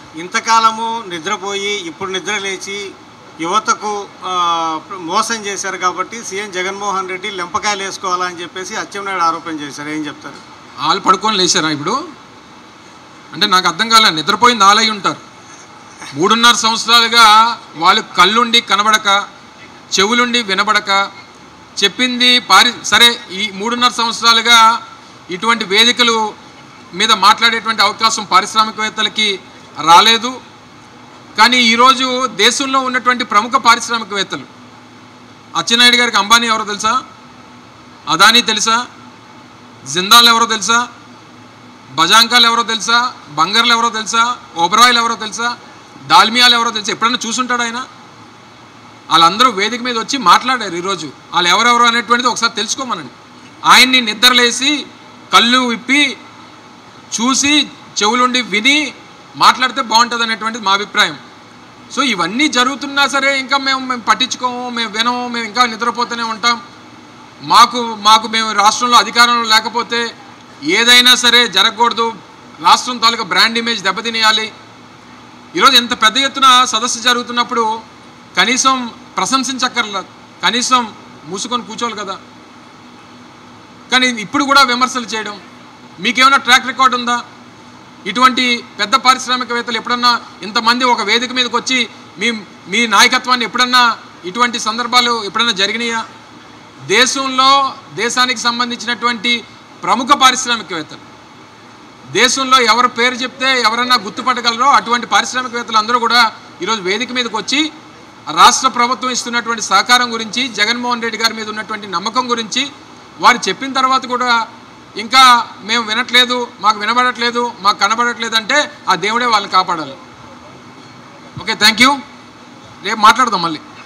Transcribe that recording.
ఇంతకాలము నిద్రపోయి ఇప్పుడు నిద్ర లేచి యువతకు ఆ, మోసం చేశారు కాబట్టి సీఎం జగన్మోహన్ రెడ్డి లెంపకాయలు వేసుకోవాలని చెప్పేసి అచ్చెన్నాయుడు ఆరోపణ చేశారు ఏం చెప్తారు వాళ్ళు పడుకొని లేచారా ఇప్పుడు అంటే నాకు అర్థం కాలే నిద్రపోయింది ఆలై ఉంటారు మూడున్నర సంవత్సరాలుగా వాళ్ళు కళ్ళుండి కనబడక చెవులుండి వినబడక చెప్పింది పారి సరే ఈ మూడున్నర సంవత్సరాలుగా ఇటువంటి వేదికలు మీద మాట్లాడేటువంటి అవకాశం పారిశ్రామికవేత్తలకి రాలేదు కానీ ఈరోజు దేశంలో ఉన్నటువంటి ప్రముఖ పారిశ్రామికవేత్తలు అచ్చెన్నాయుడు గారికి అంబానీ ఎవరో తెలుసా అదానీ తెలుసా జిందాల్ ఎవరో తెలుసా బజాంకాలు ఎవరో తెలుసా బంగర్లు ఎవరో తెలుసా ఓబరాయిలు ఎవరో తెలుసా దాల్మియాలు ఎవరో తెలుసా ఎప్పుడన్నా చూసుంటాడు ఆయన వాళ్ళందరూ వేదిక మీద వచ్చి మాట్లాడారు ఈరోజు వాళ్ళు ఎవరెవరు అనేటువంటిది ఒకసారి తెలుసుకోమనండి ఆయన్ని నిద్రలేసి కళ్ళు విప్పి చూసి చెవులుండి విని మాట్లాడితే బాగుంటుంది అనేటువంటిది మా అభిప్రాయం సో ఇవన్నీ జరుగుతున్నా సరే ఇంకా మేము మేము పట్టించుకోము మేము వినము మేము ఇంకా నిద్రపోతూనే ఉంటాం మాకు మాకు మేము రాష్ట్రంలో అధికారంలో లేకపోతే ఏదైనా సరే జరగకూడదు రాష్ట్రం తాలూకా బ్రాండ్ ఇమేజ్ దెబ్బతినేయాలి ఈరోజు ఎంత పెద్ద ఎత్తున సదస్సు జరుగుతున్నప్పుడు కనీసం ప్రశంసించక్కర్లేదు కనీసం మూసుకొని కూర్చోవాలి కదా కానీ ఇప్పుడు కూడా విమర్శలు చేయడం మీకేమైనా ట్రాక్ రికార్డ్ ఉందా ఇటువంటి పెద్ద పారిశ్రామికవేత్తలు ఎప్పుడన్నా ఇంతమంది ఒక వేదిక మీదకి వచ్చి మీ మీ నాయకత్వాన్ని ఎప్పుడన్నా ఇటువంటి సందర్భాలు ఎప్పుడన్నా జరిగినాయా దేశంలో దేశానికి సంబంధించినటువంటి ప్రముఖ పారిశ్రామికవేత్తలు దేశంలో ఎవరి పేరు చెప్తే ఎవరన్నా గుర్తుపట్టగలరో అటువంటి పారిశ్రామికవేత్తలు అందరూ కూడా ఈరోజు వేదిక మీదకి వచ్చి రాష్ట్ర ప్రభుత్వం ఇస్తున్నటువంటి సహకారం గురించి జగన్మోహన్ రెడ్డి గారి మీద ఉన్నటువంటి నమ్మకం గురించి వారు చెప్పిన తర్వాత కూడా ఇంకా మేము వినట్లేదు మాకు వినబడట్లేదు మాకు కనబడట్లేదు అంటే ఆ దేవుడే వాళ్ళని కాపాడాలి ఓకే థ్యాంక్ యూ రేపు మాట్లాడదాం మళ్ళీ